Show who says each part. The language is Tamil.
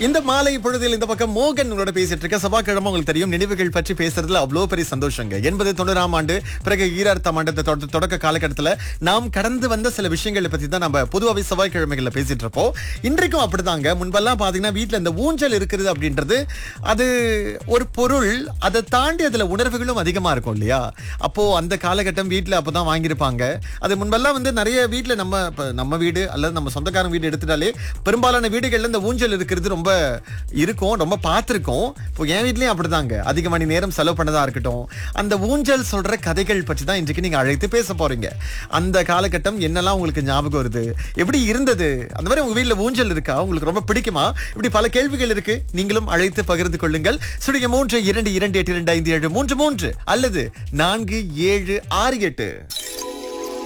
Speaker 1: இந்த மாலை பொழுதில் இந்த பக்கம் மோகன் உங்களோட பேசிட்டு இருக்க செவ்வாய்க்கிழமை உங்களுக்கு தெரியும் நினைவுகள் பற்றி பேசுறதுல அவ்வளோ பெரிய சந்தோஷங்க எண்பது தொண்ணூறாம் ஆண்டு பிறகு ஈராயிரத்தாம் ஆண்டு இந்த தொட- தொடக்க காலகட்டத்தில் நாம் கடந்து வந்த சில விஷயங்களை பத்தி தான் நம்ம பொதுவாகவே செவ்வாய்க்கிழமைகள்ல பேசிட்டு இருப்போம் இன்றைக்கும் அப்படிதாங்க முன்பெல்லாம் பாத்தீங்கன்னா வீட்ல இந்த ஊஞ்சல் இருக்கிறது அப்படின்றது அது ஒரு பொருள் அதை தாண்டி அதுல உணர்வுகளும் அதிகமா இருக்கும் இல்லையா அப்போ அந்த காலகட்டம் வீட்ல அப்பதான் வாங்கியிருப்பாங்க அது முன்பெல்லாம் வந்து நிறைய வீட்ல நம்ம இப்ப நம்ம வீடு அல்லது நம்ம சொந்தக்காரங்க வீடு எடுத்துட்டாலே பெரும்பாலான வீடுகள்ல இந்த ஊஞ்சல் இருக்கிறது ரொம்ப இருக்கும் ரொம்ப பார்த்திருக்கோம் இப்போ என் வீட்லயும் அப்படிதாங்க அதிக மணி நேரம் செலவு பண்ணதா இருக்கட்டும் அந்த ஊஞ்சல் சொல்ற கதைகள் பற்றி தான் இன்றைக்கு நீங்க அழைத்து பேச போறீங்க அந்த காலகட்டம் என்னெல்லாம் உங்களுக்கு ஞாபகம் வருது எப்படி இருந்தது அந்த மாதிரி உங்க வீட்ல ஊஞ்சல் இருக்கா உங்களுக்கு ரொம்ப பிடிக்குமா இப்படி பல கேள்விகள் இருக்கு நீங்களும் அழைத்து பகிர்ந்து கொள்ளுங்கள் சுடிய மூன்று இரண்டு இரண்டு எட்டு இரண்டு ஐந்து ஏழு மூன்று மூன்று அல்லது நான்கு ஏழு ஆறு எட்டு